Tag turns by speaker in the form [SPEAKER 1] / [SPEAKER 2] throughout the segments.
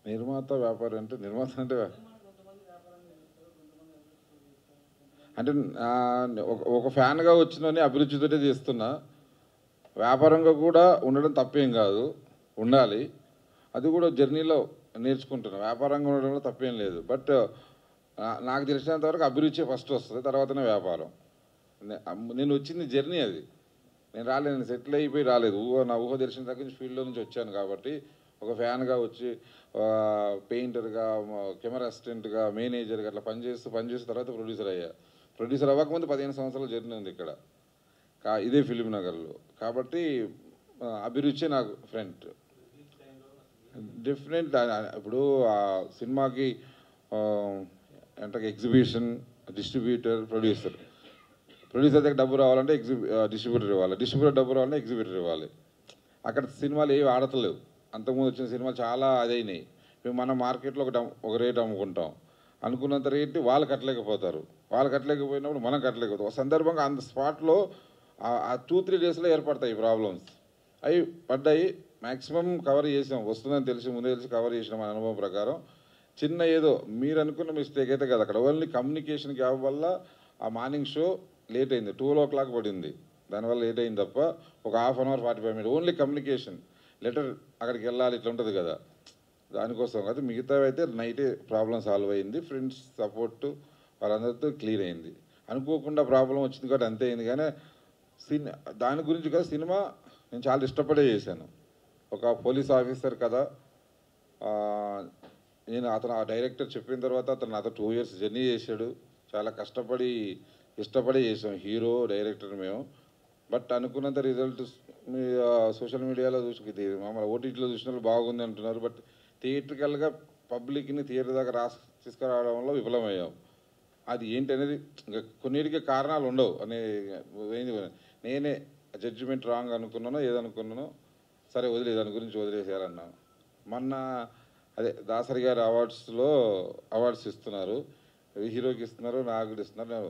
[SPEAKER 1] నిర్మాత వ్యాపారి అంటే నిర్మాత అంటే వ్యా- అంటే ఆ, ఒక- ఒక ఫ్యాన్గా వచ్చినని అభిరుచితోనే చేస్తున్నా వ్యాపారంగా కూడా ఉండడం తప్పేం కాదు ఉండాలి అది కూడా జర్నీలో నేర్చుకుంటున్నా వ్యాపారంగా ఉండడంలో తప్పేం లేదు బట్ నా- నాకు తెలిసినంత వరకు అభిరుచి ఫస్ట్ వస్తుంది తర్వాతనే వ్యాపారం నే- అమ్- నేను వచ్చింది జర్నీ అది నేను రాలేదు నేను సెటిల్ అయిపోయి రాలేదు ఊహ నా ఊహ తెలిసిన దగ్గర నుంచి ఫీల్డ్లో నుంచి వచ్చాను కాబట్టి ఒక ఫ్యాన్గా వచ్చి ఆ, పెయింటర్గా మ- కెమెరా అసిస్టెంట్గా మేనేజర్గా అట్లా పనిచేస్తూ పనిచేసిన తర్వాత ప్రొడ్యూసర్ అయ్యా ప్రొడ్యూసర్ అవ్వకముందు పదిహేను సంవత్సరాల జర్నీ ఉంది ఇక్కడ కా ఇదే ఫిలిం నగర్లో కాబట్టి ఆ, అభిరుచి నాకు ఫ్రెండ్ డిఫరెంట్ ఇప్పుడు ఆ సినిమాకి ఆ, అంటే ఎగ్జిబిషన్ డిస్ట్రిబ్యూటర్ ప్రొడ్యూసర్ ప్రొడ్యూసర్ దగ్గర డబ్బు రావాలంటే ఎగ్జిబి డిస్ట్రిబ్యూటర్ ఇవ్వాలి డిస్ట్రిబ్యూటర్ డబ్బు రావాలంటే ఎగ్జిబిటర్ ఇవ్వాలి అక్కడ సినిమాలు ఏవి ఆడతలేవు అంతకుముందు వచ్చిన సినిమాలు చాలా అదైనాయి మేము మన మార్కెట్లో ఒక డమ్- ఒక రేట్ అమ్ముకుంటాం అనుకున్నంత రేట్ వాళ్ళు కట్టలేకపోతారు వాళ్ళు కట్టలేకపోయినప్పుడు మనం కట్టలేకపోతాం ఒక సందర్భంగా అంత స్పాట్లో ఆ టూ త్రీ డేస్లో ఏర్పడతాయి ప్రాబ్లమ్స్ అవి పడ్డాయి మ్యాక్సిమం కవర్ చేసాం వస్తుందని తెలిసి ముందే తెలిసి కవర్ చేసిన మన అనుభవం ప్రకారం చిన్న ఏదో మీరు అనుకున్న మిస్టేక్ అయితే కదా అక్కడ ఓన్లీ కమ్యూనికేషన్ గ్యాప్ వల్ల ఆ మార్నింగ్ షో లేట్ అయింది టూ ఓ క్లాక్ పడింది దానివల్ల లేట్ అయింది తప్ప ఒక half an hour forty five minute only communication letter అక్కడికి వెళ్ళాలి ఇట్లా ఉంటుంది కదా దానికోసం అయితే మిగతా అయితే నైటే ప్రాబ్లం సాల్వ్ అయింది ఫ్రెండ్స్ సపోర్ట్ వాళ్ళందరితో క్లియర్ అయింది అనుకోకుండా ప్రాబ్లం వచ్చింది కాబట్టి అంతే అయింది కానీ సిన్ దాని గురించి కదా సినిమా నేను చాలా ఇష్టపడే చేశాను ఒక పోలీస్ ఆఫీసర్ కదా ఆ, నేను అతను ఆ డైరెక్టర్ చెప్పిన తర్వాత అతను నాతో టూ ఇయర్స్ జర్నీ చేశాడు చాలా కష్టపడి ఇష్టపడి చేసాం హీరో డైరెక్టర్ మేము బట్ అనుకున్నంత రిజల్ట్ మీ సోషల్ మీడియాలో చూసి ఇది మామూలు ఓటీటీలో చూసిన వాళ్ళు బాగుంది అంటున్నారు బట్ థియేట్రికల్గా పబ్లిక్ని థియేటర్ దాకా రాసి తీసుకురావడంలో విఫలమయ్యాం అది ఏంటి అనేది ఇంకా కొన్నిటికి కారణాలు ఉండవు అనే ఏంది నేనే జడ్జిమెంట్ రాంగ్ అనుకున్నానో ఏదనుకున్నానో సరే వదిలే దాని గురించి వదిలేసేయాలన్నాను మొన్న అదే దాసరి గారి అవార్డ్స్లో అవార్డ్స్ ఇస్తున్నారు హీరోకి ఇస్తున్నారు నాకు కూడా ఇస్తున్నారు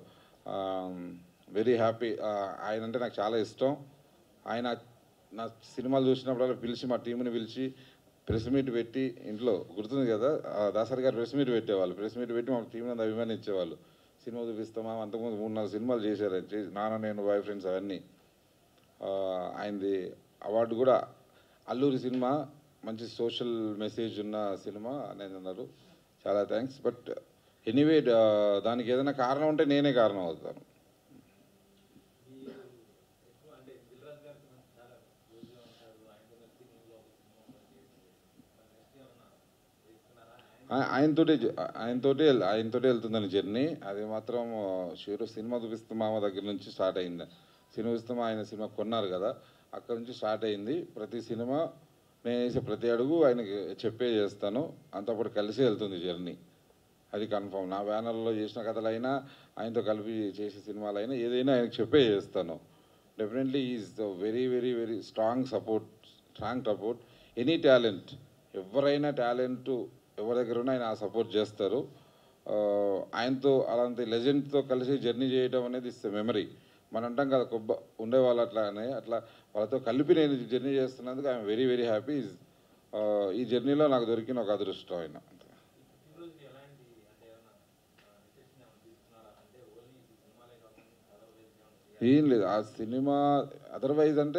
[SPEAKER 1] వెరీ హ్యాపీ ఆయన అంటే నాకు చాలా ఇష్టం ఆయన నా సినిమాలు చూసినప్పుడల్లా పిలిచి మా టీంని పిలిచి ప్రెస్ మీట్ పెట్టి ఇంట్లో గుర్తుంది కదా ఆ దాసరి గారు ప్రెస్ మీట్ పెట్టేవాళ్ళు ప్రెస్ మీట్ పెట్టి మా టీం అంతా అభిమానించేవాళ్ళు సినిమా చూపిస్తామా అంతకుముందు మూడు నాలుగు సినిమాలు చేశారు ఆయన చేసి- నాన్న నేను బాయ్ ఫ్రెండ్స్ అవన్నీ ఆ, ఆయనది అవార్డు కూడా అల్లూరి సినిమా మంచి సోషల్ మెసేజ్ ఉన్న సినిమా అనేది అన్నారు చాలా థ్యాంక్స్ బట్ ఎనీవే దానికి ఏదైనా కారణం ఉంటే నేనే కారణం అవుతాను ఆ- ఆయనతోటే జ- ఆయనతోటే వెళ్- ఆయనతోటే వెళ్తుందని జర్నీ అది మాత్రం షూర్ సినిమా చూపిస్తే మామ దగ్గర నుంచి స్టార్ట్ అయింది సినిమా చూపిస్తే ఆయన సినిమా కొన్నారు కదా అక్కడ నుంచి స్టార్ట్ అయింది ప్రతి సినిమా నేను వేసే ప్రతి అడుగు ఆయనకి చెప్పే చేస్తాను అంతప్పుడు కలిసి వెళ్తుంది జర్నీ అది కన్ఫర్మ్ నా బ్యానర్లో చేసిన కథలైనా ఆయనతో కలిపి చేసే సినిమాలైనా ఏదైనా ఆయనకు చెప్పే చేస్తాను definitely is the very very very strong support strong support any talent ఎవరైనా టాలెంట్ ఎవరి దగ్గర ఉన్నా ఆయన సపోర్ట్ చేస్తారు ఆ, ఆయనతో అలాంటి లెజెండ్తో కలిసి జర్నీ చేయడం అనేది ఇస్తే మెమరీ మనం అంటాం కదా కొబ్బ ఉండేవాళ్ళు అట్లానే అట్లా వాళ్ళతో కలిపి నేను జర్నీ చేస్తున్నందుకు ఐఎమ్ వెరీ వెరీ హ్యాపీ ఈ జర్నీలో నాకు దొరికిన ఒక అదృష్టం ఆయన ఏం లేదు ఆ సినిమా అదర్వైజ్ అంటే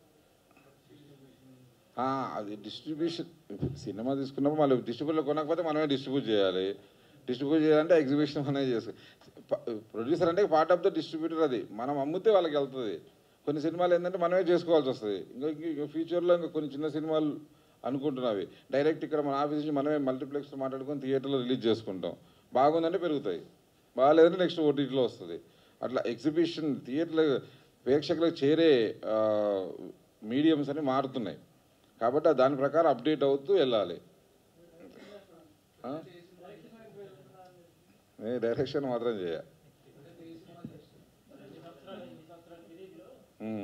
[SPEAKER 1] ఆ, అది డిస్ట్రిబ్యూషన్ సినిమా తీసుకున్నప్పుడు మళ్ళీ డిస్ట్రిబ్యూటర్ కొనకపోతే మనమే డిస్ట్రిబ్యూట్ చేయాలి డిస్ట్రిబ్యూట్ చేయాలంటే ఎగ్జిబిషన్ అనేది చేసుకో ప్రొడ్యూసర్ అంటే పార్ట్ ఆఫ్ ద డిస్ట్రిబ్యూటర్ అది మనం అమ్మితే వాళ్ళకి వెళ్తుంది కొన్ని సినిమాలు ఏంటంటే మనమే చేసుకోవాల్సి వస్తుంది ఇంకా ఇంకా ఫ్యూచర్లో ఇంకా కొన్ని చిన్న సినిమాలు అనుకుంటున్నవి డైరెక్ట్ ఇక్కడ మన ఆఫీస్ నుంచి మనమే మల్టీప్లెక్స్ మాట్లాడుకొని థియేటర్లో రిలీజ్ చేసుకుంటాం బాగుందంటే పెరుగుతాయి బాగాలేదంటే నెక్స్ట్ ఓటీటీలో వస్తుంది అట్లా ఎగ్జిబిషన్ థియేటర్లు ప్రేక్షకులకు చేరే మీడియంస్ అని మారుతున్నాయి కాబట్టి ఆ దాని ప్రకారం అప్డేట్ అవుతూ వెళ్ళాలి ఆ? ఏ డైరెక్షన్ మాత్రం చేయ ఉమ్.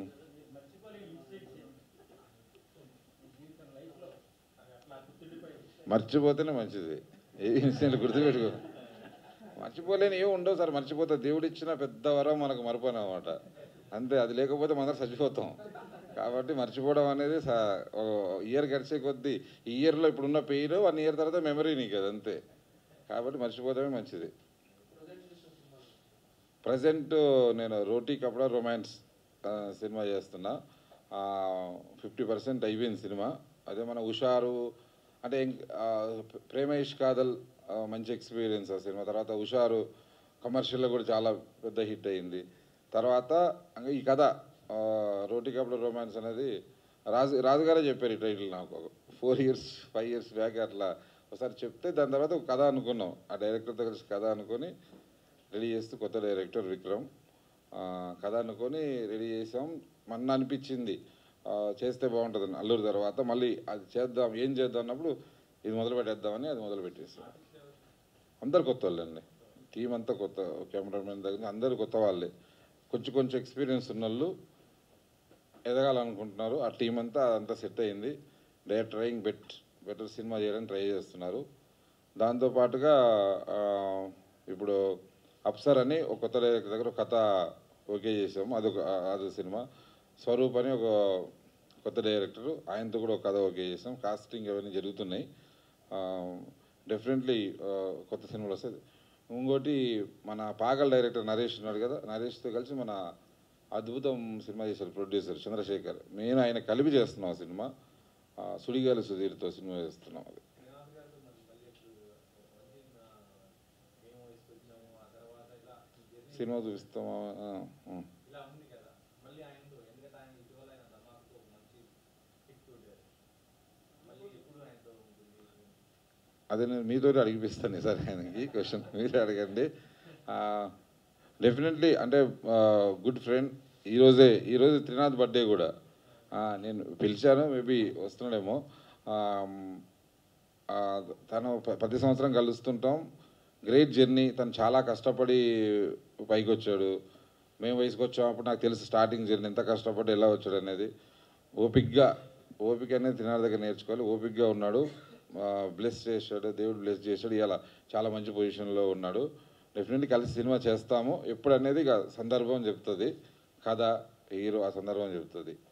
[SPEAKER 1] మర్చిపోతేనే మంచిది ఏ ఇన్సిడెంట్ గుర్తుపెట్టుకో మర్చిపోలేని ఏమి ఉండవు సార్ మర్చిపోతే దేవుడు ఇచ్చిన పెద్ద వరం మనకు మరపని అనమాట అంతే అది లేకపోతే మనం చచ్చిపోతాం కాబట్టి మర్చిపోవడం అనేది ఇయర్ గడిచే కొద్దీ ఈ ఇయర్లో ఇప్పుడున్న పెయిన్ వన్ ఇయర్ తర్వాత మెమరీ నీకు అది అంతే కాబట్టి మర్చిపోవడమే మంచిది ప్రజెంట్ నేను రోటీ కపడా రొమాన్స్ ఆ, సినిమా చేస్తున్నా ఫిఫ్టీ పర్సెంట్ అయిపోయింది సినిమా అదే మన హుషారు అంటే ఇంక్- ఆ, ప్రేమేష్ కాదల్ ఆ, మంచి ఎక్స్పీరియన్స్ ఆ సినిమా తర్వాత హుషారు కమర్షియల్లో కూడా చాలా పెద్ద హిట్ అయింది తర్వాత ఇంకా ఈ కథ ఆ, రోటీ కపడా రొమాన్స్ అనేది రాజు రాజుగారే చెప్పారు ఈ టైటిల్ నాకు four years five years back అట్లా ఒకసారి చెప్తే దాని తర్వాత ఒక కథ అనుకున్నాం ఆ డైరెక్టర్తో కలిసి కథ అనుకొని రెడీ చేస్తూ కొత్త డైరెక్టర్ విక్రమ్ ఆ, కథ అనుకొని రెడీ చేసాం మొన్న అనిపించింది ఆ, చేస్తే బాగుంటుంది అల్లూరు తర్వాత మళ్ళీ అది చేద్దాం ఏం చేద్దాం అన్నప్పుడు ఇది మొదలు పెట్టేద్దామని అది మొదలు పెట్టేసాం అందరు కొత్త వాళ్ళండి టీం అంతా కొత్త కెమెరామెన్ దగ్గర నుంచి అందరు కొత్త వాళ్ళే కొంచెం కొంచెం ఎక్స్పీరియన్స్ ఉన్న వాళ్ళు ఎదగాలనుకుంటున్నారు ఆ టీం అంతా అదంతా సెట్ అయింది they are trying bet better cinema చేయడానికి ట్రై చేస్తున్నారు దాంతోపాటుగా ఆ, ఇప్పుడు అప్సర్ అని ఒక కొత్త డైరెక్టర్ దగ్గర ఒక కథ ఓకే చేసాము అదొక అది సినిమా స్వరూప్ అని ఒక కొత్త డైరెక్టర్ ఆయనతో కూడా ఒక కథ ఓకే చేసాం కాస్టింగ్ అవన్నీ జరుగుతున్నాయి డెఫినెట్లీ కొత్త సినిమాలు వస్తాయి ఇంకోటి మన పాగల్ డైరెక్టర్ నరేష్ ఉన్నాడు కదా నరేష్తో కలిసి మన అద్భుతం సినిమా చేశారు ప్రొడ్యూసర్ చంద్రశేఖర్ నేను ఆయన కలిపి చేస్తున్నాం ఆ సినిమా ఆ, సుడిగాలి సుధీర్తో సినిమా చేస్తున్నాం అది సినిమా చూపిస్తామా ఆ, ఆ.
[SPEAKER 2] ఇలా ఉంది కదా మళ్ళీ ఆయనతో ఎందుకంటే ఆయన ఇటీవల ఆయన ధమాకు ఒక మంచి హిట్ కొట్టారు మళ్ళీ ఎప్పుడు ఆయనతో ఉంటుంది
[SPEAKER 1] అదే నేను మీతో అడిగిపిస్తాను సార్ ఆయనకి క్వశ్చన్ మీరే అడగండి డెఫినెట్లీ అంటే గుడ్ ఫ్రెండ్ ఈరోజే ఈరోజు త్రినాథ్ బర్త్డే కూడా ఆ, నేను పిలిచాను మేబీ వస్తున్నాడేమో ఆ, ఆ, తను ప- ప్రతి సంవత్సరం కలుస్తుంటాం గ్రేట్ జర్నీ తను చాలా కష్టపడి పైకి వచ్చాడు మేము వయసుకు వచ్చాం అప్పుడు నాకు తెలుసు స్టార్టింగ్ జర్నీ ఎంత కష్టపడి ఎలా వచ్చాడు అనేది ఓపిక్గా ఓపిక అనేది తినాలి దగ్గర నేర్చుకోవాలి ఓపిక్గా ఉన్నాడు బ్లెస్ చేశాడు దేవుడు బ్లెస్ చేశాడు ఇలా చాలా మంచి పొజిషన్లో ఉన్నాడు డెఫినెట్లీ కలిసి సినిమా చేస్తాము ఎప్పుడు అనేది ఇక సందర్భం చెప్తుంది కథ హీరో ఆ సందర్భం చెప్తుంది